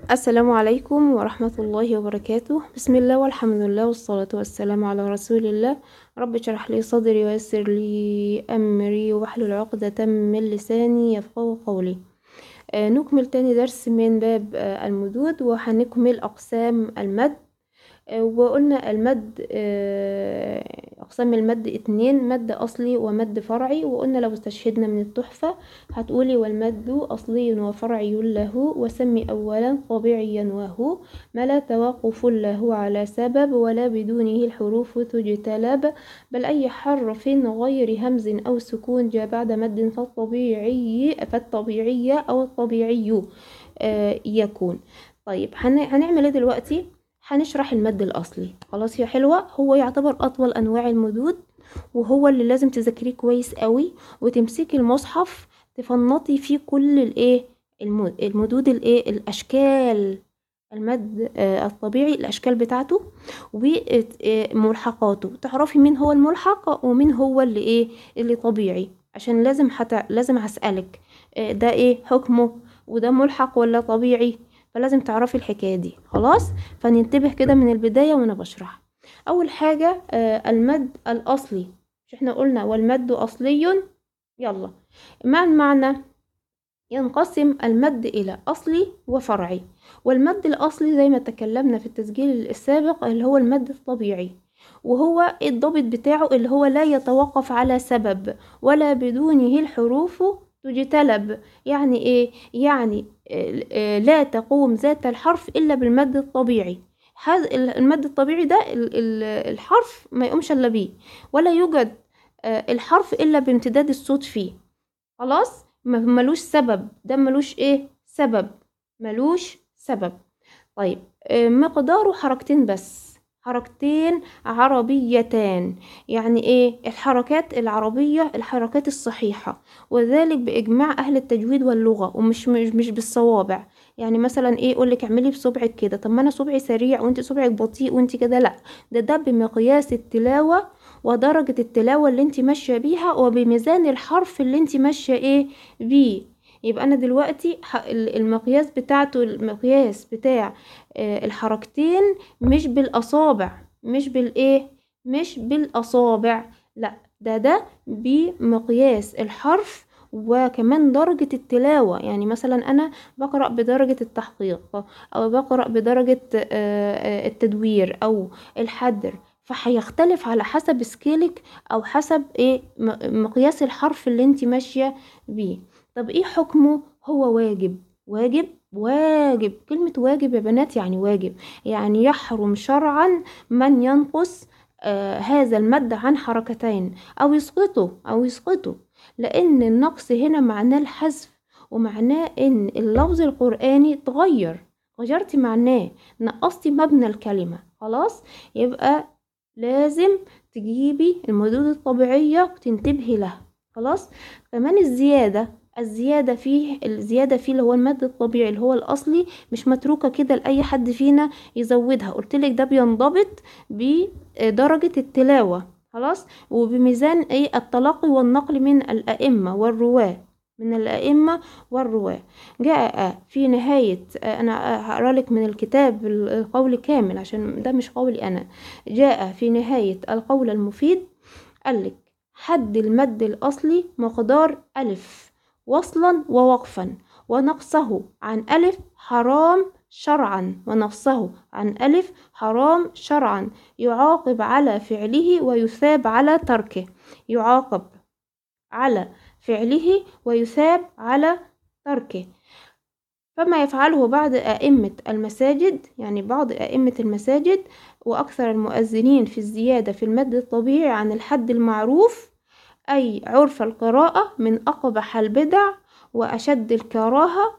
السلام عليكم ورحمة الله وبركاته بسم الله والحمد لله والصلاة والسلام على رسول الله رب اشرح لي صدري ويسر لي أمري واحلل عقدة من لساني يفقه قولي آه نكمل تاني درس من باب آه المدود وهنكمل أقسام المد آه وقلنا المد آه أقسام المد اتنين مد أصلي ومد فرعي وقلنا لو استشهدنا من التحفة هتقولي والمد أصلي وفرعي له وسمي أولا طبيعيا وهو ما لا توقف له على سبب ولا بدونه الحروف تجتلب بل أي حرف غير همز أو سكون جاء بعد مد فالطبيعي فالطبيعي أو الطبيعي آه يكون طيب هنعمل ايه دلوقتي هنشرح المد الأصلي خلاص يا حلوة هو يعتبر أطول أنواع المدود وهو اللي لازم تذاكريه كويس قوي وتمسكي المصحف تفنطي فيه كل الايه المدود الايه الاشكال المد الطبيعي الاشكال بتاعته وملحقاته تعرفي مين هو الملحق ومين هو اللي ايه اللي طبيعي عشان لازم حتى لازم هسألك ده ايه حكمه وده ملحق ولا طبيعي فلازم تعرفي الحكاية دي خلاص فننتبه كده من البداية وانا بشرح اول حاجة المد الاصلي مش احنا قلنا والمد اصلي يلا ما المعنى ينقسم المد إلى أصلي وفرعي والمد الأصلي زي ما تكلمنا في التسجيل السابق اللي هو المد الطبيعي وهو الضابط بتاعه اللي هو لا يتوقف على سبب ولا بدونه الحروف تجتلب يعني ايه يعني لا تقوم ذات الحرف إلا بالمد الطبيعي هذا المد الطبيعي ده الحرف ما يقومش إلا بيه ولا يوجد الحرف إلا بامتداد الصوت فيه خلاص ملوش سبب ده ملوش ايه سبب ملوش سبب طيب مقداره حركتين بس حركتين عربيتان يعني ايه الحركات العربية الحركات الصحيحة وذلك بإجماع أهل التجويد واللغة ومش مش, مش بالصوابع يعني مثلا ايه يقولك اعملي بصبعك كده طب ما انا صبعي سريع وانت صبعك بطيء وانت كده لا ده ده بمقياس التلاوة ودرجة التلاوة اللي انت ماشية بيها وبميزان الحرف اللي انت ماشية ايه بيه يبقى انا دلوقتي المقياس بتاعته المقياس بتاع الحركتين مش بالاصابع مش بالايه مش بالاصابع لا ده ده بمقياس الحرف وكمان درجة التلاوة يعني مثلا أنا بقرأ بدرجة التحقيق أو بقرأ بدرجة التدوير أو الحدر فهيختلف على حسب سكيلك او حسب ايه مقياس الحرف اللي انت ماشيه بيه طب ايه حكمه هو واجب واجب واجب كلمة واجب يا بنات يعني واجب يعني يحرم شرعا من ينقص آه هذا المد عن حركتين او يسقطه او يسقطه لان النقص هنا معناه الحذف ومعناه ان اللفظ القرآني اتغير غيرتي معناه نقصتي مبنى الكلمة خلاص يبقى لازم تجيبي المدود الطبيعية وتنتبهي لها خلاص كمان الزيادة الزيادة فيه الزيادة فيه اللي هو المد الطبيعي اللي هو الأصلي مش متروكة كده لأي حد فينا يزودها قلتلك ده بينضبط بدرجة التلاوة خلاص وبميزان ايه التلقي والنقل من الأئمة والرواة من الأئمة والرواة جاء في نهاية أنا هقرا لك من الكتاب القول كامل عشان ده مش قولي أنا جاء في نهاية القول المفيد قالك حد المد الأصلي مقدار ألف وصلا ووقفا ونقصه عن ألف حرام شرعا ونقصه عن ألف حرام شرعا يعاقب على فعله ويثاب على تركه يعاقب على فعله ويثاب على تركه فما يفعله بعض أئمة المساجد يعني بعض أئمة المساجد وأكثر المؤذنين في الزيادة في المد الطبيعي عن الحد المعروف أي عرف القراءة من أقبح البدع وأشد الكراهة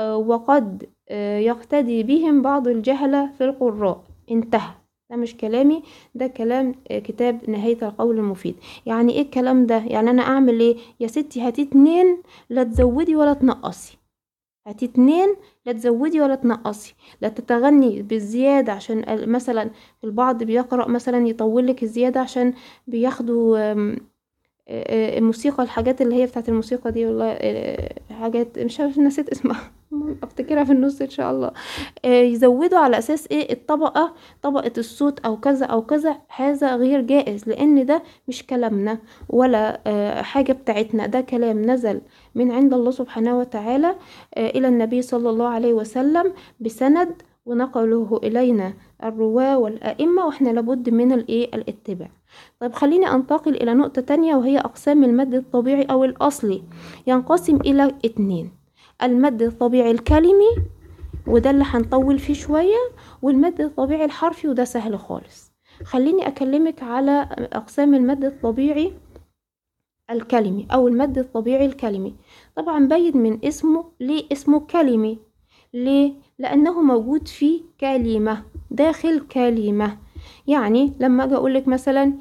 وقد يقتدي بهم بعض الجهلة في القراء انتهى ده مش كلامي ده كلام كتاب نهاية القول المفيد يعني ايه الكلام ده يعني انا اعمل ايه يا ستي هاتي اتنين لا تزودي ولا تنقصي هاتي اتنين لا تزودي ولا تنقصي لا تتغني بالزيادة عشان مثلا البعض بيقرأ مثلا يطولك الزيادة عشان بياخدوا آه، الموسيقى الحاجات اللي هي بتاعت الموسيقى دي والله آه، حاجات مش عارف نسيت اسمها افتكرها في النص ان شاء الله آه، يزودوا على اساس ايه الطبقة طبقة الصوت او كذا او كذا هذا غير جائز لان ده مش كلامنا ولا آه، حاجة بتاعتنا ده كلام نزل من عند الله سبحانه وتعالى آه، الى النبي صلى الله عليه وسلم بسند ونقله الينا الرواة والائمة واحنا لابد من الايه الاتباع طيب خليني انتقل الى نقطة تانية وهي اقسام المد الطبيعي او الاصلي ينقسم الى اتنين المد الطبيعي الكلمي وده اللي هنطول فيه شوية والمد الطبيعي الحرفي وده سهل خالص خليني أكلمك على أقسام المد الطبيعي الكلمي أو المد الطبيعي الكلمي طبعا باين من اسمه ليه اسمه كلمي ليه؟ لأنه موجود في كلمة داخل كلمة يعني لما أجي أقولك مثلا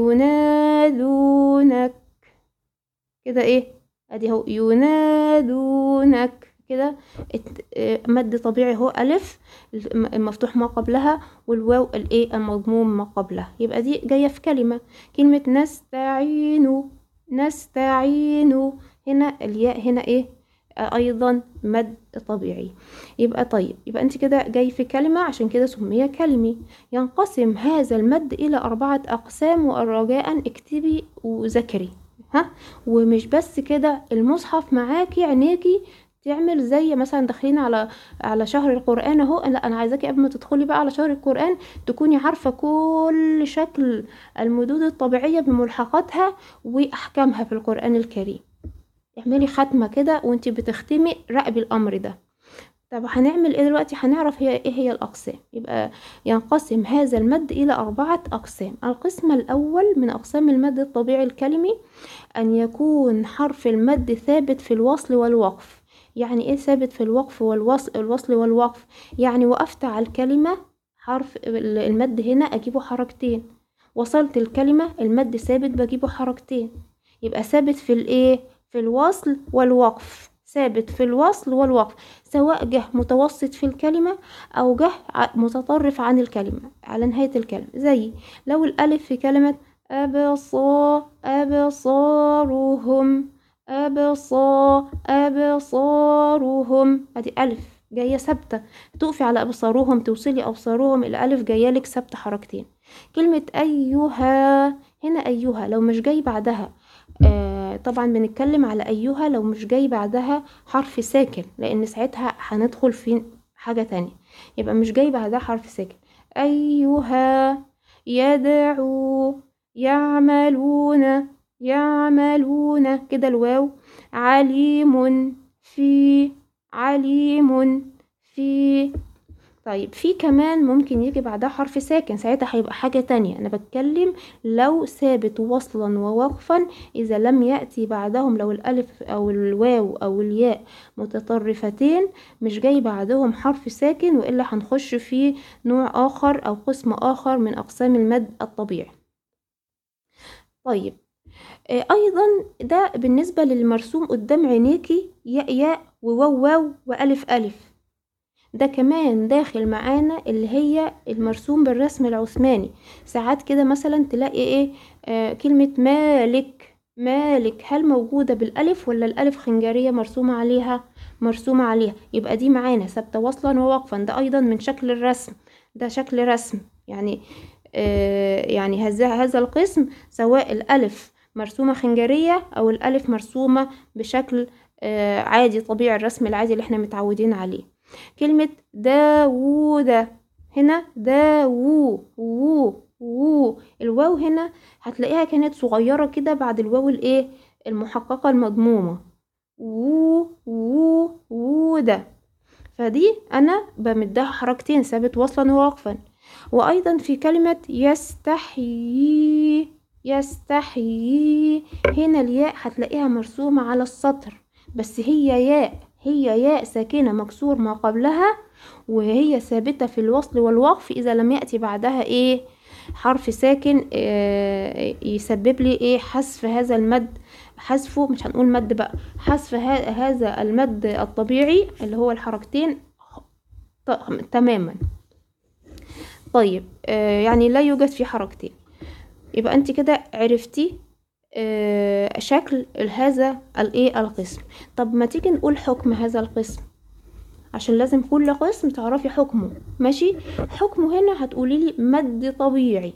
ينادونك كده إيه؟ أدي هو ينادونك كده ات- آه، مد طبيعي هو ألف الم- المفتوح ما قبلها والواو الإيه المضموم ما قبلها يبقى دي جاية في كلمة كلمة نستعين نستعين هنا الياء هنا إيه آه، أيضا مد طبيعي يبقى طيب يبقى أنت كده جاي في كلمة عشان كده سمي كلمي ينقسم هذا المد إلى أربعة أقسام ورجاء اكتبي وذاكري ها ومش بس كده المصحف معاكي عينيكي تعمل زي مثلا داخلين على على شهر القرآن اهو لا انا عايزاكي قبل ما تدخلي بقى على شهر القرآن تكوني عارفة كل شكل المدود الطبيعية بملحقاتها واحكامها في القرآن الكريم اعملي ختمة كده وانتي بتختمي راقبي الامر ده طب هنعمل ايه دلوقتي هنعرف هي ايه هي الاقسام يبقى ينقسم هذا المد الى اربعة اقسام القسم الاول من اقسام المد الطبيعي الكلمي ان يكون حرف المد ثابت في الوصل والوقف يعني ايه ثابت في الوقف والوصل الوصل والوقف يعني وقفت على الكلمة حرف ال- المد هنا اجيبه حركتين وصلت الكلمة المد ثابت بجيبه حركتين يبقى ثابت في الايه في الوصل والوقف ثابت في الوصل والوقف سواء جه متوسط في الكلمة أو جه ع- متطرف عن الكلمة على نهاية الكلمة زي لو الألف في كلمة أبصا أبصارهم أبصا أبصارهم أدي ألف جاية ثابتة تقفي على أبصارهم توصلي أبصارهم الألف جاية لك ثابتة حركتين كلمة أيها هنا أيها لو مش جاي بعدها آه طبعا بنتكلم على أيها لو مش جاي بعدها حرف ساكن لأن ساعتها هندخل في حاجة تانية يبقى مش جاي بعدها حرف ساكن أيها يدعو يعملون يعملون كده الواو عليم في عليم في طيب في كمان ممكن يجي بعدها حرف ساكن ساعتها هيبقى حاجة تانية أنا بتكلم لو ثابت وصلا ووقفا إذا لم يأتي بعدهم لو الألف أو الواو أو الياء متطرفتين مش جاي بعدهم حرف ساكن وإلا هنخش في نوع آخر أو قسم آخر من أقسام المد الطبيعي طيب آه، أيضا ده بالنسبة للمرسوم قدام عينيكي ياء ياء وواو واو وألف ألف ده كمان داخل معانا اللي هي المرسوم بالرسم العثماني ساعات كده مثلا تلاقي ايه آه كلمة مالك مالك هل موجودة بالألف ولا الألف خنجرية مرسومة عليها مرسومة عليها يبقى دي معانا ثابتة وصلا ووقفا ده أيضا من شكل الرسم ده شكل رسم يعني آه يعني هذا هذا القسم سواء الألف مرسومة خنجرية أو الألف مرسومة بشكل آه عادي طبيعي الرسم العادي اللي احنا متعودين عليه كلمة داوود هنا داوو وو وو الواو هنا هتلاقيها كانت صغيرة كده بعد الواو الايه المحققة المضمومة وو وو وودا فدي انا بمدها حركتين ثابت وصلا ووقفا وايضا في كلمة يستحيي يستحيي هنا الياء هتلاقيها مرسومة على السطر بس هي ياء هي ياء ساكنة مكسور ما قبلها وهي ثابتة في الوصل والوقف إذا لم يأتي بعدها إيه حرف ساكن آه، يسبب لي إيه حذف هذا المد حذفه مش هنقول مد بقى حذف ه- هذا المد الطبيعي اللي هو الحركتين ط- تماما طيب آه، يعني لا يوجد فيه حركتين يبقى انت كده عرفتي آه، شكل هذا الايه القسم طب ما تيجي نقول حكم هذا القسم عشان لازم كل قسم تعرفي حكمه ماشي حكمه هنا هتقولي لي مد طبيعي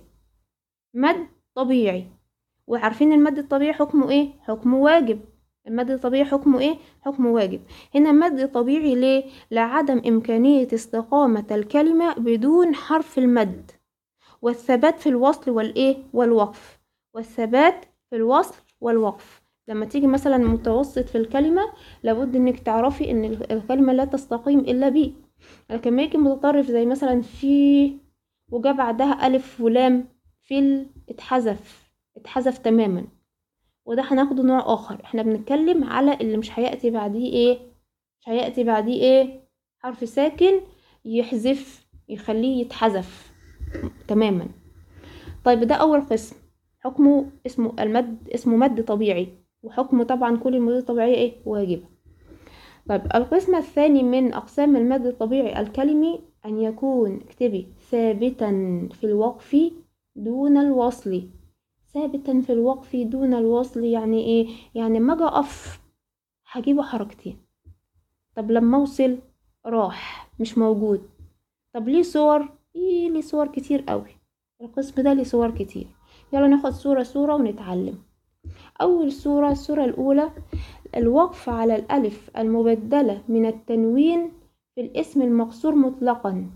مد طبيعي وعارفين المد الطبيعي حكمه ايه حكمه واجب المد الطبيعي حكمه ايه حكمه واجب هنا مد طبيعي ليه لعدم امكانية استقامة الكلمة بدون حرف المد والثبات في الوصل والايه والوقف والثبات في الوصل والوقف لما تيجي مثلا متوسط في الكلمة لابد انك تعرفي ان الكلمة لا تستقيم الا بيه لكن ما يجي متطرف زي مثلا في وجا بعدها الف ولام في اتحذف اتحذف تماما وده هناخده نوع اخر احنا بنتكلم على اللي مش هيأتي بعديه ايه مش هيأتي بعديه ايه حرف ساكن يحذف يخليه يتحذف تماما طيب ده اول قسم حكمه اسمه المد اسمه مد طبيعي وحكمه طبعا كل المدود الطبيعية ايه واجبة طيب القسم الثاني من أقسام المد الطبيعي الكلمي أن يكون اكتبي ثابتا في الوقف دون الوصل ثابتا في الوقف دون الوصل يعني ايه يعني ما اجي اقف هجيبه حركتين طب لما اوصل راح مش موجود طب ليه صور ايه ليه صور كتير قوي القسم ده ليه صور كتير يلا ناخد صورة صورة ونتعلم أول صورة الصورة الأولى الوقف على الألف المبدلة من التنوين في الاسم المقصور مطلقا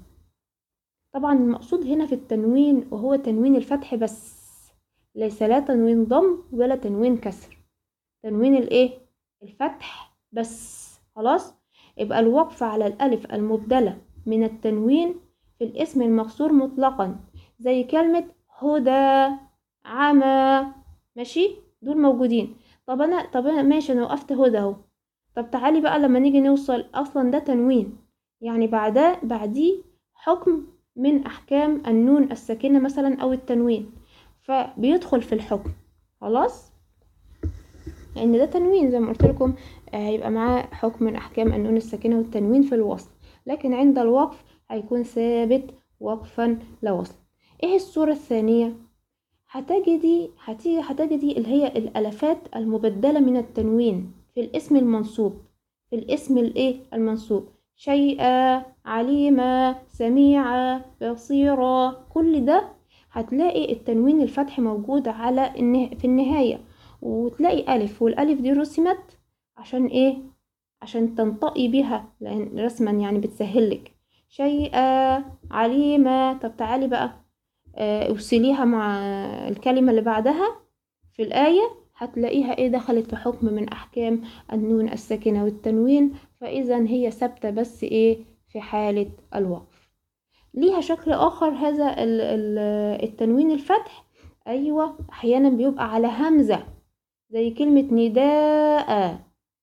طبعا المقصود هنا في التنوين وهو تنوين الفتح بس ليس لا تنوين ضم ولا تنوين كسر تنوين الايه الفتح بس خلاص يبقى الوقف على الألف المبدلة من التنوين في الاسم المقصور مطلقا زي كلمة هدى عمى ماشي دول موجودين طب انا طب انا ماشي انا وقفت هدى اهو طب تعالي بقى لما نيجي نوصل اصلا ده تنوين يعني بعدها بعديه حكم من احكام النون الساكنه مثلا او التنوين فبيدخل في الحكم خلاص لان ده تنوين زي ما قلت لكم هيبقى معاه حكم من احكام النون الساكنه والتنوين في الوصل لكن عند الوقف هيكون ثابت وقفا لا وصل ايه الصوره الثانيه هتجدي هتيجي هتجدي اللي هي الالفات المبدله من التنوين في الاسم المنصوب في الاسم الايه المنصوب شيئا عليما سميعا بصيرا كل ده هتلاقي التنوين الفتح موجود على النه... في النهاية وتلاقي ألف والألف دي رسمت عشان إيه عشان تنطقي بها لأن رسما يعني بتسهلك شيئا عليما طب تعالي بقى اوصليها مع الكلمة اللي بعدها في الآية هتلاقيها ايه دخلت في حكم من أحكام النون الساكنة والتنوين فإذا هي ثابتة بس ايه في حالة الوقف ليها شكل آخر هذا التنوين الفتح أيوة أحيانا بيبقى على همزة زي كلمة نداء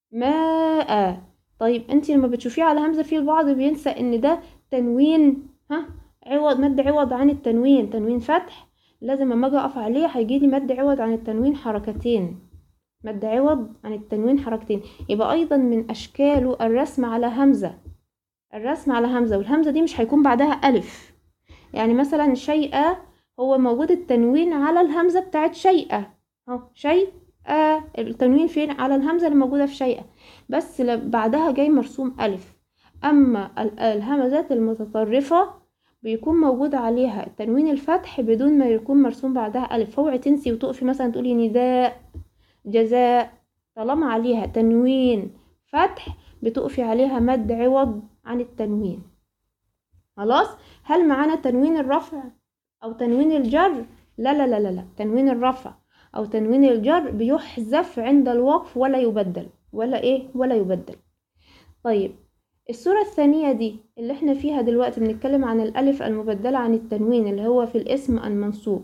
ماء طيب انت لما بتشوفيه على همزة في البعض بينسى ان ده تنوين ها عوض مد عوض عن التنوين تنوين فتح لازم اما اجي اقف عليه هيجيلي مد عوض عن التنوين حركتين مد عوض عن التنوين حركتين يبقى ايضا من اشكاله الرسم على همزة الرسم على همزة والهمزة دي مش هيكون بعدها الف يعني مثلا شيئا هو موجود التنوين على الهمزة بتاعت شيئا اهو شيء آه التنوين فين على الهمزة اللي موجودة في شيئا بس بعدها جاي مرسوم ألف أما الهمزات المتطرفة بيكون موجود عليها تنوين الفتح بدون ما يكون مرسوم بعدها ألف اوعي تنسي وتقفي مثلا تقولي نداء جزاء طالما عليها تنوين فتح بتقفي عليها مد عوض عن التنوين خلاص هل معانا تنوين الرفع أو تنوين الجر لا لا لا لا, لا. تنوين الرفع أو تنوين الجر بيحذف عند الوقف ولا يبدل ولا إيه ولا يبدل طيب الصورة الثانية دي اللي احنا فيها دلوقتي بنتكلم عن الألف المبدلة عن التنوين اللي هو في الاسم المنصوب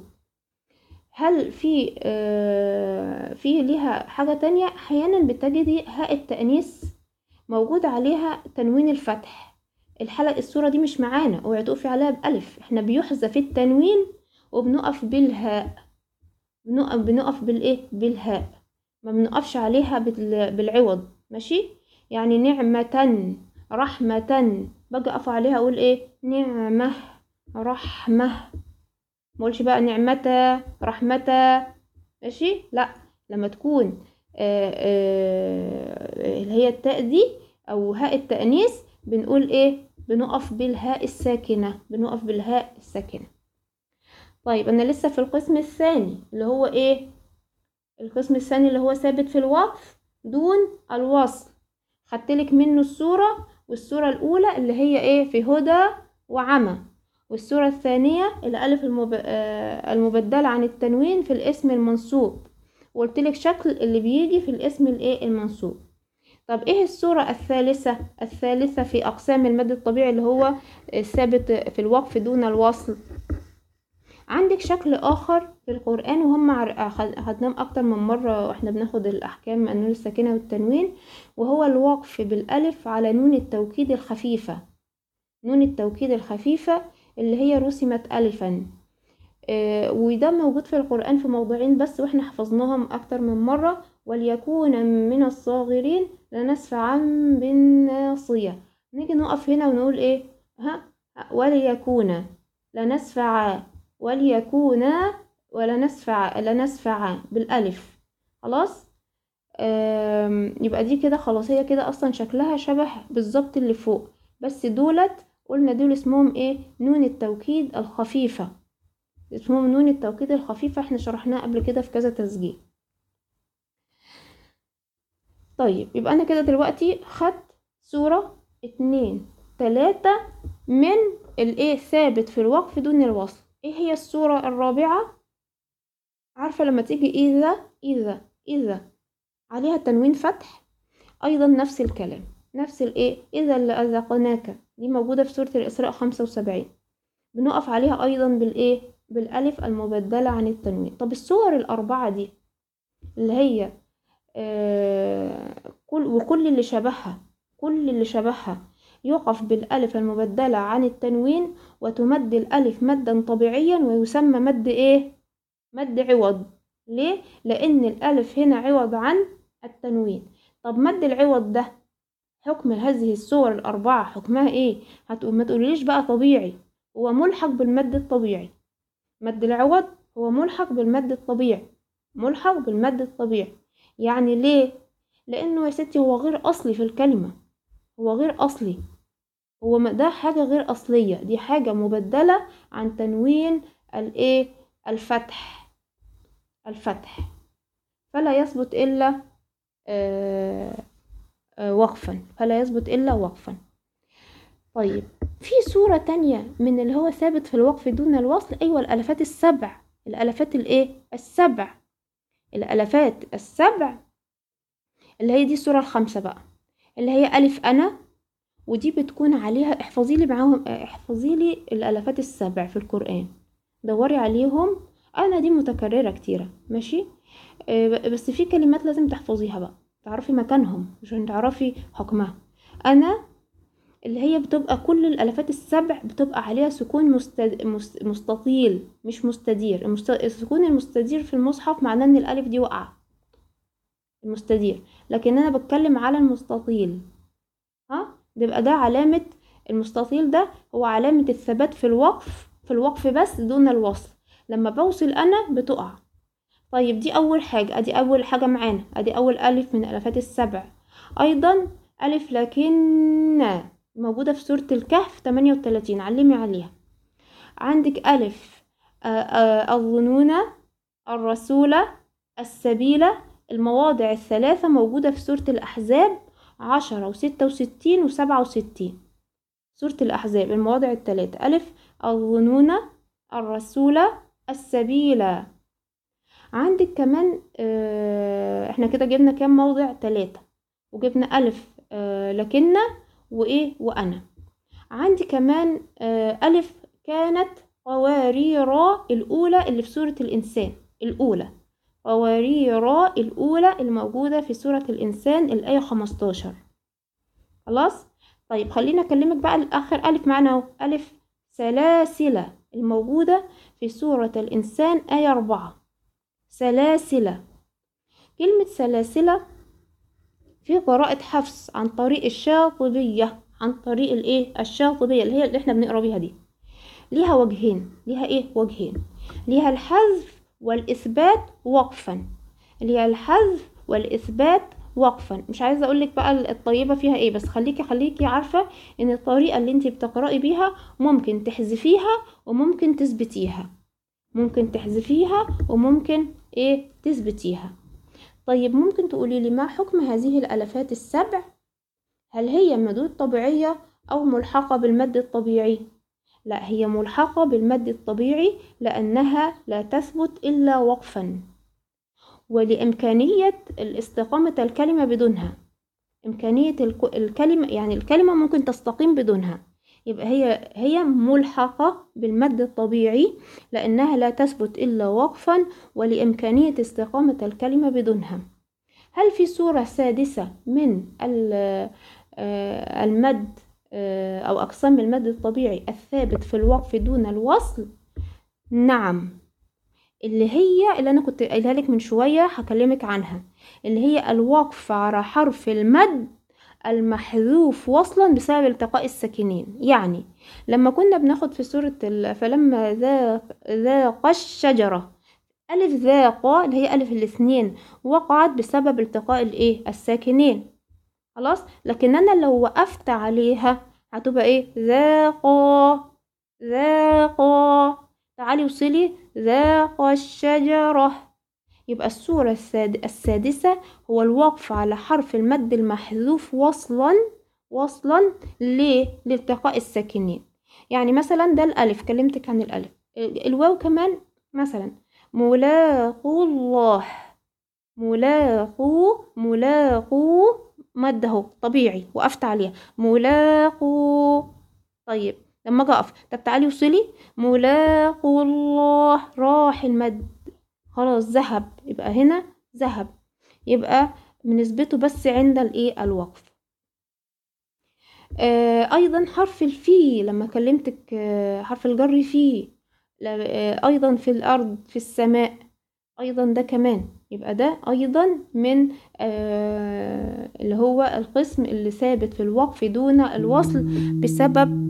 هل في آه في ليها حاجة تانية أحيانا بتجدي هاء التأنيث موجود عليها تنوين الفتح الحلقة الصورة دي مش معانا اوعي تقفي عليها بألف احنا بيحذف التنوين وبنقف بالهاء بنقف بنقف بالايه بالهاء ما بنقفش عليها بالعوض ماشي يعني نعمة رحمة باجي اقف عليها اقول ايه نعمة رحمة مقولش بقى نعمة رحمة ماشي لا لما تكون آه، آه، اللي هي التاء دي او هاء التأنيث بنقول ايه بنقف بالهاء الساكنة بنقف بالهاء الساكنة طيب انا لسه في القسم الثاني اللي هو ايه القسم الثاني اللي هو ثابت في الوقف دون الوصل خدتلك منه الصورة والصورة الأولى اللي هي ايه في هدى وعمى والصورة الثانية الألف المب... آه، المبدلة عن التنوين في الاسم المنصوب وقلتلك شكل اللي بيجي في الاسم الايه المنصوب طب ايه الصورة الثالثة الثالثة في أقسام المد الطبيعي اللي هو الثابت في الوقف دون الوصل عندك شكل آخر في القرآن وهم عر- أخد- أخدناه أكتر من مرة واحنا بناخد الأحكام النون الساكنة والتنوين وهو الوقف بالألف على نون التوكيد الخفيفة نون التوكيد الخفيفة اللي هي رسمت ألفا آه، وده موجود في القرآن في موضعين بس واحنا حفظناهم أكتر من مرة وليكون من الصاغرين لنسفعا بالناصية نيجي نقف هنا ونقول ايه ها وليكون لنسفع وليكون ولنسفع لنسفع بالألف خلاص آم، يبقى دي كده خلاص هي كده أصلا شكلها شبه بالظبط اللي فوق بس دولت قلنا دول اسمهم ايه نون التوكيد الخفيفة اسمهم نون التوكيد الخفيفة احنا شرحناها قبل كده في كذا تسجيل طيب يبقى انا كده دلوقتي خدت صورة اتنين تلاتة من الايه ثابت في الوقف دون الوصل ايه هي الصورة الرابعة عارفة لما تيجي اذا اذا اذا عليها تنوين فتح ايضا نفس الكلام نفس الايه اذا لأذقناك دي موجودة في سورة الاسراء خمسة وسبعين بنقف عليها ايضا بالايه بالالف المبدلة عن التنوين طب الصور الاربعة دي اللي هي آه كل وكل اللي شبهها كل اللي شبهها يقف بالألف المبدلة عن التنوين وتمد الألف مدا طبيعيا ويسمى مد إيه؟ مد عوض ليه؟ لأن الألف هنا عوض عن التنوين طب مد العوض ده حكم هذه الصور الأربعة حكمها إيه؟ هتقول ما تقوليش بقى طبيعي هو ملحق بالمد الطبيعي مد العوض هو ملحق بالمد الطبيعي ملحق بالمد الطبيعي يعني ليه لانه يا ستي هو غير اصلي في الكلمه هو غير اصلي هو م- ده حاجه غير اصليه دي حاجه مبدله عن تنوين الايه الفتح الفتح فلا يثبت الا آه، آه، وقفا فلا يثبت الا وقفا طيب في صورة تانية من اللي هو ثابت في الوقف دون الوصل أيوة الألفات السبع الألفات الإيه؟ السبع الألفات السبع اللي هي دي الصورة الخامسة بقى اللي هي ألف أنا ودي بتكون عليها احفظي لي معاهم احفظي لي الألفات السبع في القرآن دوري عليهم أنا دي متكررة كتيرة ماشي آه، ب- بس في كلمات لازم تحفظيها بقى تعرفي مكانهم عشان تعرفي حكمها أنا اللي هي بتبقى كل الألفات السبع بتبقى عليها سكون مستد... مست... مستطيل مش مستدير المست... السكون المستدير في المصحف معناه ان الألف دي واقعة المستدير لكن أنا بتكلم على المستطيل ها ده يبقى ده علامة المستطيل ده هو علامة الثبات في الوقف في الوقف بس دون الوصل لما بوصل أنا بتقع طيب دي أول حاجة أدي أول حاجة معانا أدي أول ألف من الألفات السبع أيضا ألف لكن موجودة في سورة الكهف 38 علمي عليها عندك ألف آه، آه، الظنون الرسول السبيل المواضع الثلاثة موجودة في سورة الأحزاب عشرة وستة وستين وسبعة وستين سورة الأحزاب المواضع الثلاثة ألف الظنون الرسول السبيل عندك كمان آه، احنا كده جبنا كام موضع ثلاثة وجبنا ألف آه، لكن وإيه وأنا عندي كمان آه، ألف كانت قواريرا الأولى اللي في سورة الإنسان الأولى قواريرا الأولى الموجودة في سورة الإنسان الآية 15 خلاص طيب خلينا أكلمك بقى الآخر ألف معنا أهو ألف سلاسل الموجودة في سورة الإنسان آية 4 سلاسل كلمة سلاسل في قراءة حفص عن طريق الشاطبية عن طريق الايه الشاطبية اللي هي اللي احنا بنقرا بيها دي ليها وجهين ليها ايه وجهين ليها الحذف والإثبات وقفا اللي هي الحذف والإثبات وقفا مش عايزة أقولك بقى الطيبة فيها ايه بس خليكي خليكي عارفة ان الطريقة اللي انتي بتقرأي بيها ممكن تحذفيها وممكن تثبتيها ممكن تحذفيها وممكن ايه تثبتيها طيب ممكن تقولي لي ما حكم هذه الألفات السبع هل هي مدود طبيعية أو ملحقة بالمد الطبيعي لا هي ملحقة بالمد الطبيعي لأنها لا تثبت إلا وقفا ولإمكانية الاستقامة الكلمة بدونها إمكانية الك- الكلمة يعني الكلمة ممكن تستقيم بدونها يبقى هي هي ملحقة بالمد الطبيعي لأنها لا تثبت إلا وقفا ولإمكانية استقامة الكلمة بدونها هل في صورة سادسة من ال- آه، المد آه، أو أقسام المد الطبيعي الثابت في الوقف دون الوصل نعم اللي هي اللي أنا كنت قايلها لك من شوية هكلمك عنها اللي هي الوقف على حرف المد المحذوف وصلا بسبب التقاء الساكنين يعني لما كنا بناخد في سورة ال- فلما ذاق ذاق الشجرة ألف ذاق اللي هي ألف الاثنين وقعت بسبب التقاء الإيه الساكنين خلاص لكن أنا لو وقفت عليها هتبقى إيه ذاقا ذاقا تعالي وصلي ذاق الشجرة يبقى الصورة الساد... السادسة هو الوقف على حرف المد المحذوف وصلا وصلا ليه لالتقاء الساكنين يعني مثلا ده الألف كلمتك عن الألف ال- الواو كمان مثلا ملاقو الله ملاقو ملاقو مد اهو طبيعي وقفت عليها ملاقو طيب لما اجي اقف طب تعالي وصلي ملاقو الله راح المد خلاص ذهب يبقى هنا ذهب يبقى بنثبته بس عند الايه الوقف آه ايضا حرف الفي لما كلمتك آه حرف الجر في لا- آه ايضا في الارض في السماء ايضا ده كمان يبقى ده ايضا من آه اللي هو القسم اللي ثابت في الوقف دون الوصل بسبب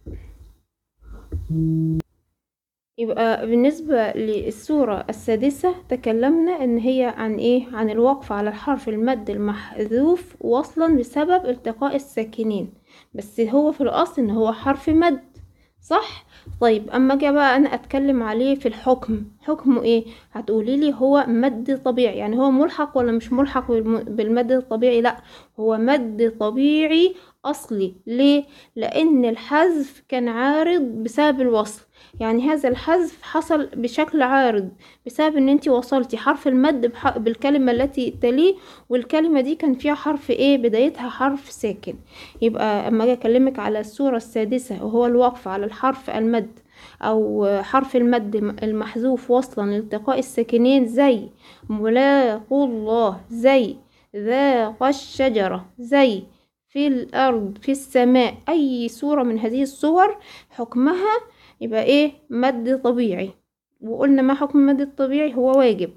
يبقى بالنسبة للسورة السادسة تكلمنا ان هي عن ايه عن الوقف على الحرف المد المحذوف وصلا بسبب التقاء الساكنين بس هو في الاصل ان هو حرف مد صح طيب اما اجي بقى انا اتكلم عليه في الحكم حكمه ايه هتقولي لي هو مد طبيعي يعني هو ملحق ولا مش ملحق بالم- بالمد الطبيعي لا هو مد طبيعي اصلي ليه لان الحذف كان عارض بسبب الوصل يعني هذا الحذف حصل بشكل عارض بسبب ان انت وصلتي حرف المد بح- بالكلمة التي تليه والكلمة دي كان فيها حرف ايه بدايتها حرف ساكن يبقى اما اجي اكلمك على السورة السادسة وهو الوقف على الحرف المد او حرف المد المحذوف وصلا لالتقاء الساكنين زي ملاقو الله زي ذاق الشجرة زي في الأرض في السماء أي صورة من هذه الصور حكمها يبقى ايه مد طبيعي وقلنا ما حكم المد الطبيعي هو واجب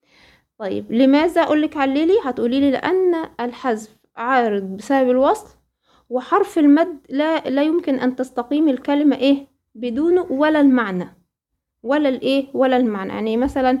طيب لماذا اقولك عللي هتقولي لي لان الحذف عارض بسبب الوصل وحرف المد لا لا يمكن ان تستقيم الكلمه ايه بدونه ولا المعنى ولا الايه ولا المعنى يعني مثلا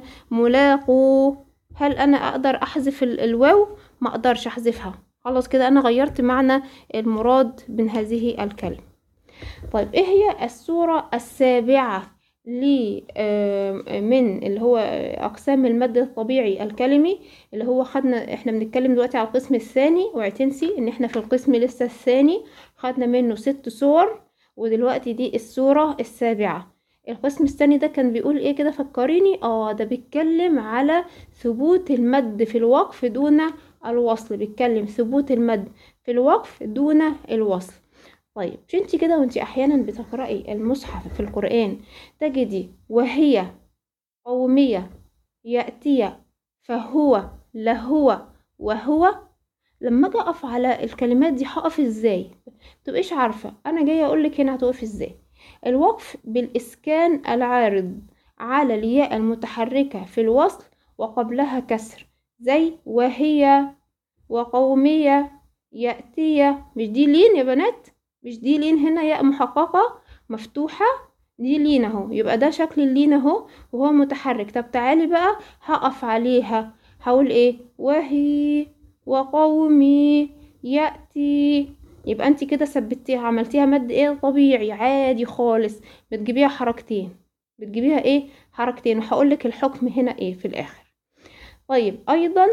ملاقو هل انا اقدر احذف ال- الواو ما اقدرش احذفها خلاص كده انا غيرت معنى المراد من هذه الكلمه طيب ايه هي الصورة السابعة ل آه، من اللي هو اقسام المد الطبيعي الكلمي اللي هو خدنا احنا بنتكلم دلوقتي على القسم الثاني اوعي تنسي ان احنا في القسم لسه الثاني خدنا منه ست صور ودلوقتي دي الصورة السابعة القسم الثاني ده كان بيقول ايه كده فكريني اه ده بيتكلم على ثبوت المد في الوقف دون الوصل بيتكلم ثبوت المد في الوقف دون الوصل طيب مش انت كده وانت احيانا بتقرأي المصحف في القرآن تجدي وهي قومية يأتي فهو لهو وهو لما اجي اقف على الكلمات دي هقف ازاي متبقيش عارفة انا جاية اقولك هنا هتقف ازاي الوقف بالاسكان العارض على الياء المتحركة في الوصل وقبلها كسر زي وهي وقومية يأتي مش دي لين يا بنات مش دي لين هنا ياء محققة مفتوحة دي لين اهو يبقى ده شكل اللين اهو وهو متحرك طب تعالي بقى هقف عليها هقول ايه وهي وقومي يأتي يبقى انت كده ثبتيها عملتيها مد ايه طبيعي عادي خالص بتجيبيها حركتين بتجيبيها ايه حركتين وهقولك الحكم هنا ايه في الاخر طيب ايضا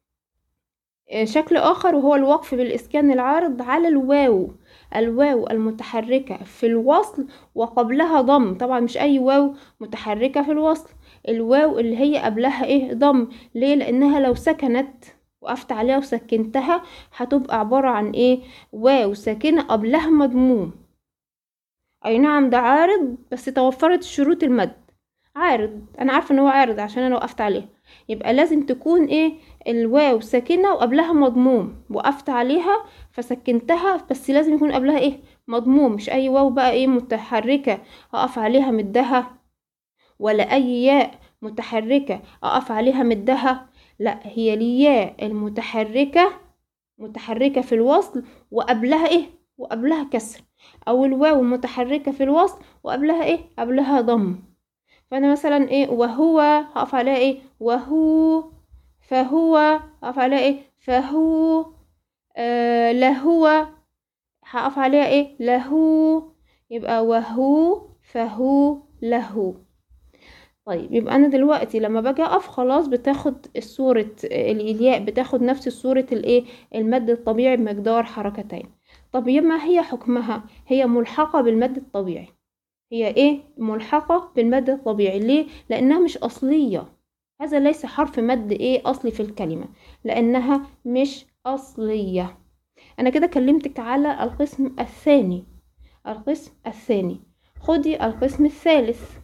آه، شكل آخر وهو الوقف بالإسكان العارض على الواو الواو المتحركة في الوصل وقبلها ضم طبعا مش أي واو متحركة في الوصل الواو اللي هي قبلها إيه ضم ليه لأنها لو سكنت وقفت عليها وسكنتها هتبقى عبارة عن إيه واو ساكنة قبلها مضموم أي نعم ده عارض بس توفرت شروط المد عارض أنا عارفة إن هو عارض عشان أنا وقفت عليه يبقى لازم تكون ايه الواو ساكنة وقبلها مضموم وقفت عليها فسكنتها بس لازم يكون قبلها ايه مضموم مش اي واو بقى ايه متحركة اقف عليها مدها ولا اي ياء متحركة اقف عليها مدها لا هي الياء المتحركة متحركة في الوصل وقبلها ايه وقبلها كسر او الواو المتحركة في الوصل وقبلها ايه قبلها ضم فانا مثلا ايه وهو هقف عليها ايه وهو فهو هقف عليها ايه فهو آه لهو هقف عليها ايه له يبقى وهو فهو له طيب يبقى انا دلوقتي لما باجي اقف خلاص بتاخد الصورة الالياء بتاخد نفس صورة الايه المد الطبيعي بمقدار حركتين طب ما هي حكمها هي ملحقة بالمد الطبيعي هي ايه ملحقة بالمد الطبيعي ليه لانها مش اصلية هذا ليس حرف مد ايه اصلي في الكلمة لانها مش اصلية انا كده كلمتك على القسم الثاني القسم الثاني خدي القسم الثالث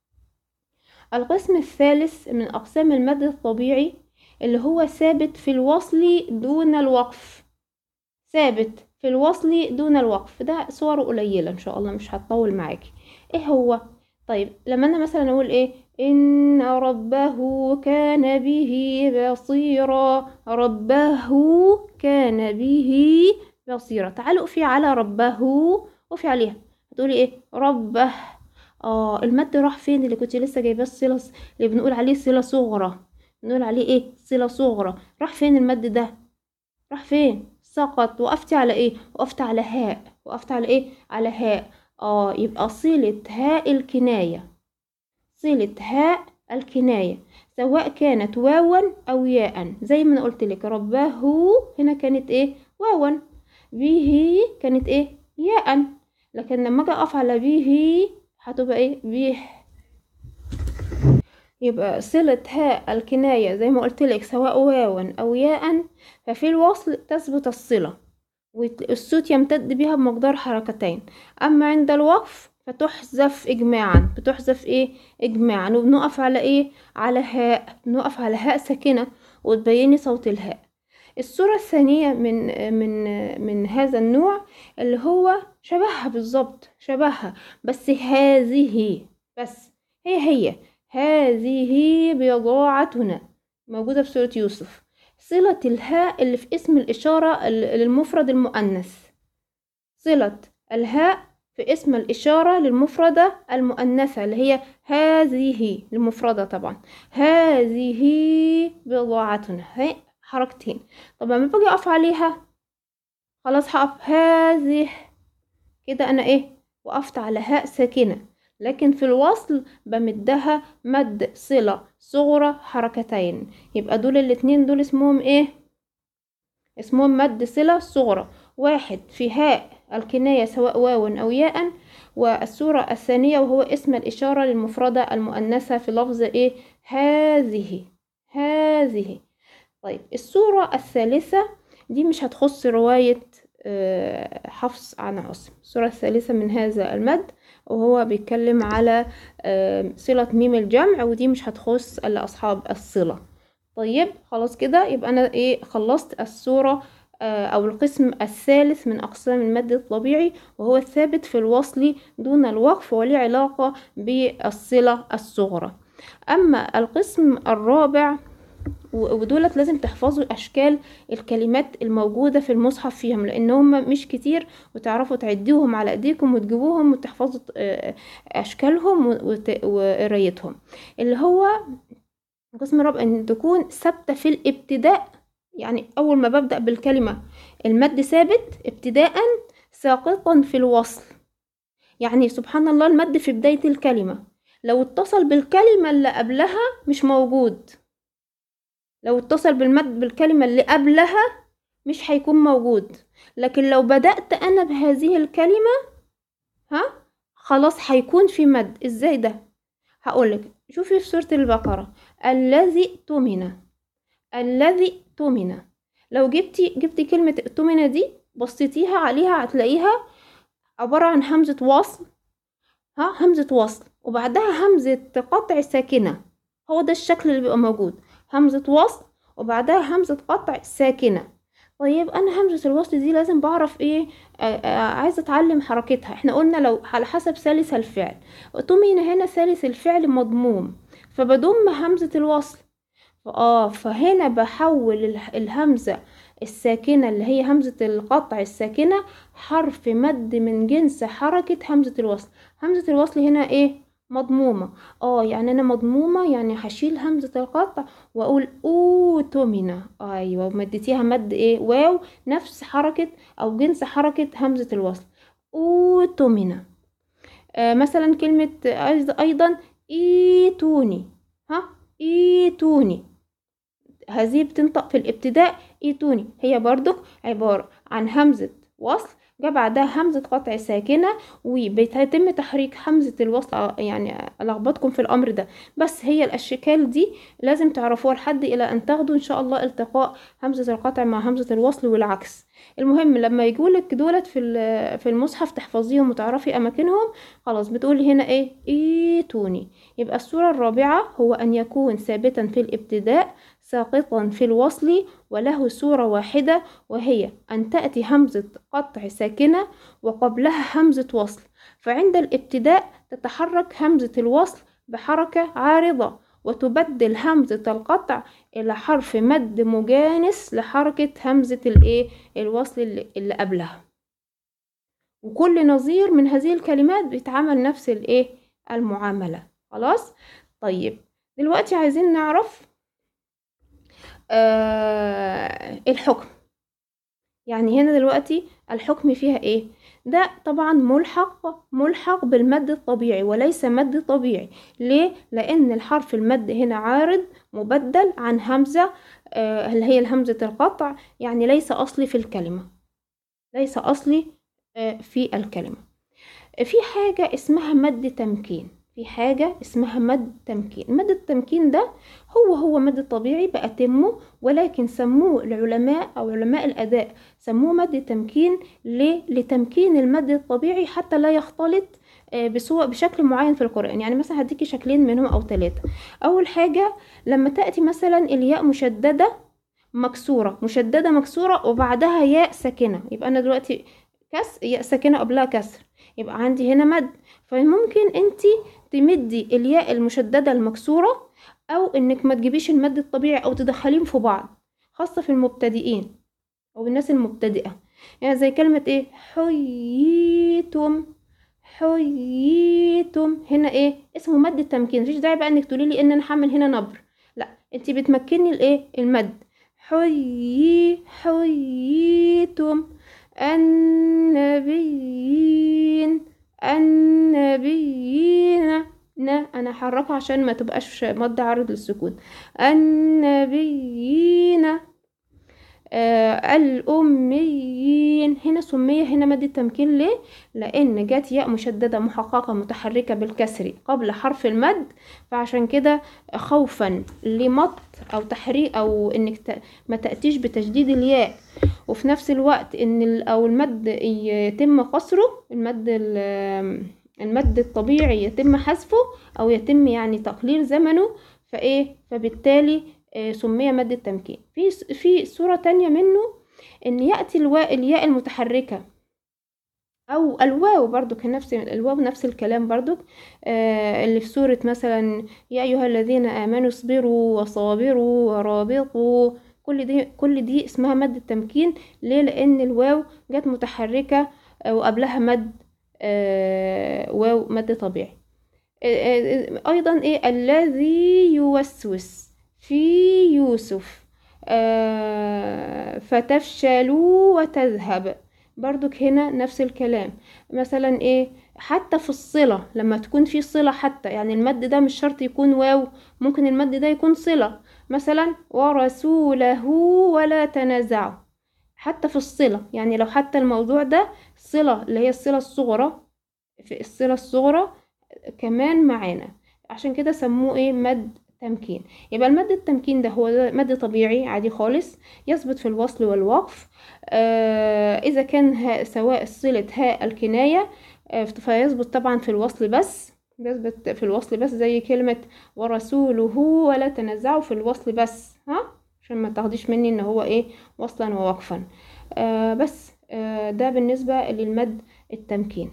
القسم الثالث من اقسام المد الطبيعي اللي هو ثابت في الوصل دون الوقف ثابت في الوصل دون الوقف ده صوره قليلة ان شاء الله مش هتطول معاكي ايه هو طيب لما انا مثلا اقول ايه ان ربه كان به بصيرا ربه كان به بصيرا تعالوا اقفي على ربه اقفي عليها هتقولي ايه ربه اه المد راح فين اللي كنت لسه جايباه الصله اللي بنقول عليه صله صغرى بنقول عليه ايه صله صغرى راح فين المد ده راح فين سقط وقفتي على ايه وقفت على هاء وقفت على ايه على هاء اه يبقى صلة هاء الكناية صلة هاء الكناية سواء كانت واوا او ياء زي ما انا قلت لك رباه هنا كانت ايه واوا به كانت ايه ياء لكن لما اجي اقف على به هتبقى ايه به يبقى صلة هاء الكناية زي ما قلت لك سواء واوا أو ياء ففي الوصل تثبت الصلة والصوت يمتد بها بمقدار حركتين أما عند الوقف فتحذف إجماعا بتحذف إيه إجماعا وبنقف على إيه على هاء بنقف على هاء ساكنة وتبيني صوت الهاء الصورة الثانية من من من هذا النوع اللي هو شبهها بالظبط شبهها بس هذه بس هي هي هذه بضاعتنا موجودة في سورة يوسف صلة الهاء اللي في اسم الإشارة للمفرد المؤنث صلة الهاء في اسم الإشارة للمفردة المؤنثة اللي هي هذه المفردة طبعا هذه بضاعتنا هاي حركتين طب لما باجي أقف عليها خلاص هقف هذه كده أنا إيه وقفت على هاء ساكنة لكن في الوصل بمدها مد صلة صغرى حركتين يبقى دول الاتنين دول اسمهم ايه اسمهم مد صلة صغرى واحد في هاء الكناية سواء واو أو ياء والصورة الثانية وهو اسم الإشارة للمفردة المؤنثة في لفظ ايه هذه هذه طيب الصورة الثالثة دي مش هتخص رواية حفص عن عاصم الصورة الثالثة من هذا المد وهو بيتكلم على صلة ميم الجمع ودي مش هتخص الا اصحاب الصلة طيب خلاص كده يبقى انا ايه خلصت الصورة او القسم الثالث من اقسام المد الطبيعي وهو الثابت في الوصل دون الوقف وليه علاقة بالصلة الصغرى اما القسم الرابع ودولت لازم تحفظوا اشكال الكلمات الموجودة في المصحف فيهم لان هم مش كتير وتعرفوا تعدوهم على ايديكم وتجيبوهم وتحفظوا اشكالهم وقرايتهم اللي هو قسم الرابع ان تكون ثابتة في الابتداء يعني اول ما ببدأ بالكلمة المد ثابت ابتداء ساقطا في الوصل يعني سبحان الله المد في بداية الكلمة لو اتصل بالكلمة اللي قبلها مش موجود لو اتصل بالمد بالكلمة اللي قبلها مش هيكون موجود لكن لو بدأت أنا بهذه الكلمة ها خلاص هيكون في مد ازاي ده هقولك شوفي في سورة البقرة الذي اؤتمن الذي اؤتمن لو جبتي جبتي كلمة اؤتمن دي بصيتيها عليها هتلاقيها عبارة عن همزة وصل ها همزة وصل وبعدها همزة قطع ساكنة هو ده الشكل اللي بيبقى موجود همزة وصل وبعدها همزة قطع ساكنة طيب انا همزة الوصل دي لازم بعرف ايه آه آه عايزة اتعلم حركتها احنا قلنا لو على حسب ثالث الفعل اؤتمن هنا ثالث الفعل مضموم فبضم همزة الوصل اه فهنا بحول اله- الهمزة الساكنة اللي هي همزة القطع الساكنة حرف مد من جنس حركة همزة الوصل همزة الوصل هنا ايه مضمومة اه يعني انا مضمومة يعني هشيل همزة القطع واقول اوتمنة ايوه ومديتيها مد ايه واو نفس حركة او جنس حركة همزة الوصل اوتمنة آه مثلا كلمة أيض- ايضا ايتوني ها ايتوني هذه بتنطق في الابتداء ايتوني هي برضك عبارة عن همزة وصل جاء بعدها همزة قطع ساكنة وبيتم تحريك همزة الوصل آه، يعني ألخبطكم في الأمر ده بس هي الأشكال دي لازم تعرفوها لحد إلى أن تاخدوا إن شاء الله التقاء همزة القطع مع همزة الوصل والعكس المهم لما يجولك دولت في ال- في المصحف تحفظيهم وتعرفي أماكنهم خلاص بتقولي هنا إيه إيتوني يبقى الصورة الرابعة هو أن يكون ثابتا في الابتداء ساقطا في الوصل وله صورة واحدة وهي أن تأتي همزة قطع ساكنة وقبلها همزة وصل فعند الابتداء تتحرك همزة الوصل بحركة عارضة وتبدل همزة القطع إلى حرف مد مجانس لحركة همزة الإيه الوصل اللي, اللي قبلها وكل نظير من هذه الكلمات بيتعمل نفس الإيه المعاملة خلاص طيب دلوقتي عايزين نعرف آه الحكم يعني هنا دلوقتي الحكم فيها ايه ده طبعا ملحق ملحق بالمد الطبيعي وليس مد طبيعي ليه لان الحرف المد هنا عارض مبدل عن همزة آه اللي هي الهمزة القطع يعني ليس اصلي في الكلمة ليس اصلي آه في الكلمة في حاجة اسمها مد تمكين في حاجة اسمها مد تمكين مد التمكين ده هو هو مد طبيعي بأتمه ولكن سموه العلماء أو علماء الأداء سموه مد تمكين ليه؟ لتمكين المد الطبيعي حتى لا يختلط آه، بسوء بشكل معين في القرآن يعني مثلا هديكي شكلين منهم أو ثلاثة أول حاجة لما تأتي مثلا الياء مشددة مكسورة مشددة مكسورة وبعدها ياء ساكنة يبقى أنا دلوقتي كسر ياء ساكنة قبلها كسر يبقى عندي هنا مد فممكن انت تمدي الياء المشددة المكسورة او انك ما تجيبيش المد الطبيعي او تدخليهم في بعض خاصة في المبتدئين او الناس المبتدئة يعني زي كلمة ايه حييتم حييتم هنا ايه اسمه مد التمكين مفيش داعي بقى انك تقولي لي ان انا هعمل هنا نبر لا انت بتمكني الايه المد حيي حييتم النبيين النبيين نا انا حركها عشان ما تبقاش مد عارض للسكون النبيين آه الأميين هنا سمية هنا مد التمكين ليه؟ لأن جت ياء مشددة محققة متحركة بالكسر قبل حرف المد فعشان كده خوفا لمط أو تحريك أو إنك ت- ما تأتيش بتشديد الياء وفي نفس الوقت إن ال- أو المد يتم قصره المد ال- المد الطبيعي يتم حذفه أو يتم يعني تقليل زمنه فإيه فبالتالي آه، سمي مد التمكين في س- في صورة تانية منه ان يأتي الواء الياء المتحركة او الواو برضو كان نفس الواو نفس الكلام برضو آه اللي في سورة مثلا يا ايها الذين امنوا اصبروا وصابروا ورابطوا كل دي كل دي اسمها مد التمكين ليه لان الواو جت متحركة آه، وقبلها مد آه واو مد طبيعي آه، آه، ايضا ايه الذي يوسوس في يوسف آه فتفشلوا وتذهب برضك هنا نفس الكلام مثلا ايه حتى في الصلة لما تكون في صلة حتى يعني المد ده مش شرط يكون واو ممكن المد ده يكون صلة مثلا ورسوله ولا تنازعوا حتى في الصلة يعني لو حتى الموضوع ده صلة اللي هي الصلة الصغرى في الصلة الصغرى كمان معانا عشان كده سموه ايه مد تمكين يبقى المد التمكين ده هو ده مد طبيعي عادي خالص يثبت في الوصل والوقف آه اذا كان ها سواء صلة هاء الكناية آه فيثبت طبعا في الوصل بس بيثبت في الوصل بس زي كلمة ورسوله ولا تنازعوا في الوصل بس ها عشان ما تاخديش مني ان هو ايه وصلا ووقفا آه بس آه ده بالنسبة للمد التمكين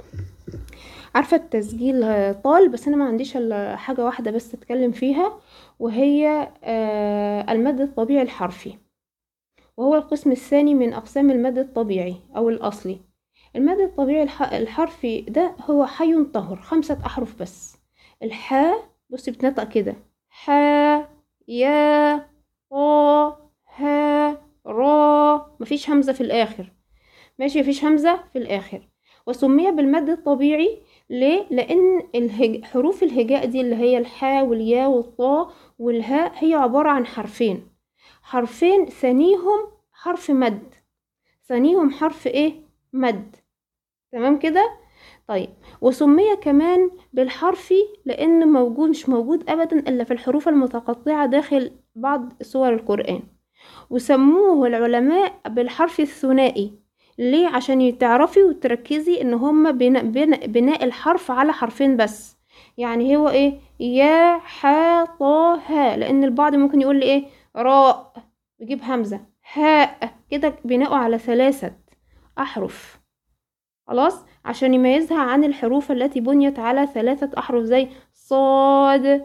عارفة التسجيل طال بس أنا ما عنديش إلا حاجة واحدة بس أتكلم فيها وهي آه المد الطبيعي الحرفي وهو القسم الثاني من أقسام المد الطبيعي أو الأصلي المد الطبيعي الحرفي ده هو حي طهر خمسة أحرف بس الحاء بصي بتنطق كده حا يا طا ها را مفيش همزة في الآخر ماشي مفيش همزة في الآخر وسمي بالمد الطبيعي ليه؟ لأن الهج... حروف الهجاء دي اللي هي الحاء والياء والطاء والهاء هي عبارة عن حرفين حرفين ثانيهم حرف مد ثانيهم حرف ايه؟ مد تمام كده؟ طيب وسمي كمان بالحرفي لأن موجود مش موجود أبدا إلا في الحروف المتقطعة داخل بعض سور القرآن وسموه العلماء بالحرف الثنائي ليه عشان تعرفي وتركزي ان هما بناء, بناء, بناء الحرف على حرفين بس يعني هو ايه يا ح طا ها لان البعض ممكن يقول لي ايه راء يجيب همزه هاء كده بناءه على ثلاثه احرف خلاص عشان يميزها عن الحروف التي بنيت على ثلاثه احرف زي صاد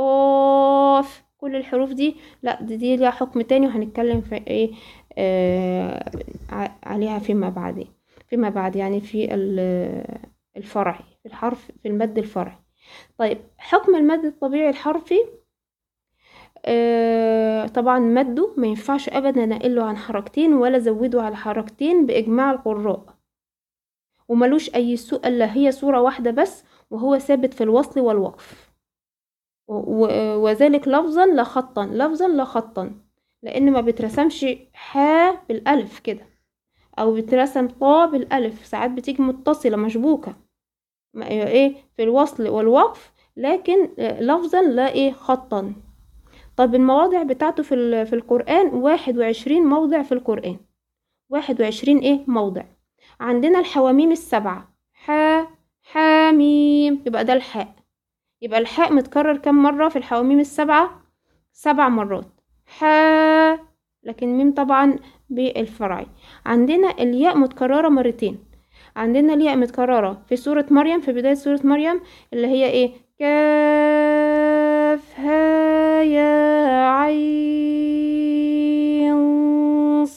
قاف كل الحروف دي لا دي, دي ليها حكم تاني وهنتكلم في ايه آه عليها فيما بعد فيما بعد يعني في الفرعي في الحرف في المد الفرعي طيب حكم المد الطبيعي الحرفي آه طبعا مده ما ينفعش ابدا نقله عن حركتين ولا زوده على حركتين باجماع القراء وملوش اي سوء الا هي صورة واحدة بس وهو ثابت في الوصل والوقف وذلك لفظا لا خطا لفظا لا خطا لان ما بترسمش ح بالالف كده او بترسم طا بالالف ساعات بتيجي متصله مشبوكه ايه في الوصل والوقف لكن لفظا لا ايه خطا طب المواضع بتاعته في, في القرآن واحد وعشرين موضع في القرآن واحد وعشرين ايه موضع عندنا الحواميم السبعة ح حاميم يبقى ده الحاء يبقى الحاء متكرر كم مرة في الحواميم السبعة سبع مرات ح لكن ميم طبعا بالفرعي عندنا الياء متكررة مرتين عندنا الياء متكررة في سورة مريم في بداية سورة مريم اللي هي ايه كاف ها يا عين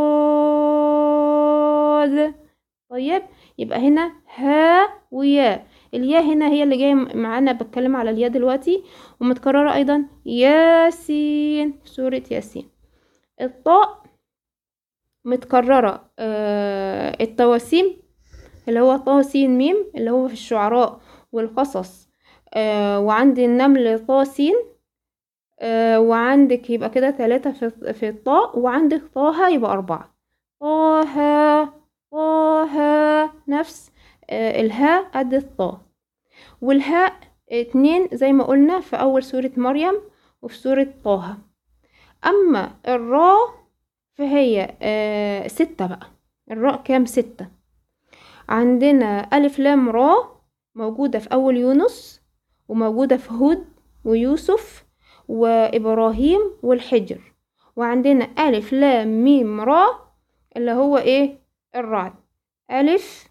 صاد طيب يبقى هنا ها ويا الياء هنا هي اللي جايه معانا بتكلم على الياء دلوقتي ومتكرره ايضا ياسين في سوره ياسين الطاء متكرره آه التواسيم اللي هو طا سين ميم اللي هو في الشعراء والقصص آه وعند النمل طا سين آه وعندك يبقى كده ثلاثة في, في الطاء وعندك طه يبقى أربعة طه طه نفس آه الهاء قد الطاء والهاء اتنين زي ما قلنا في أول سورة مريم وفي سورة طه أما الراء فهي آه ستة بقى الراء كام ستة عندنا ألف لام راء موجودة في أول يونس وموجودة في هود ويوسف وإبراهيم والحجر وعندنا ألف لام ميم راء اللي هو إيه الرعد ألف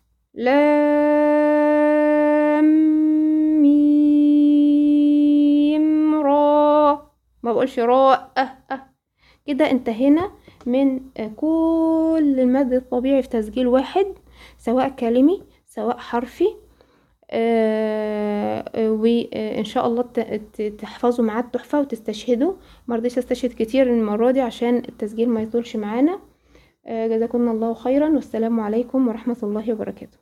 لام ميم راء ما بقولش راء أه أه كده انتهينا من كل المد الطبيعي في تسجيل واحد سواء كلمي سواء حرفي آه، آه، وان شاء الله ت- ت- تحفظوا معاه التحفه وتستشهدوا مرضيش استشهد كتير المره دي عشان التسجيل ما يطولش معانا آه، جزاكم الله خيرا والسلام عليكم ورحمه الله وبركاته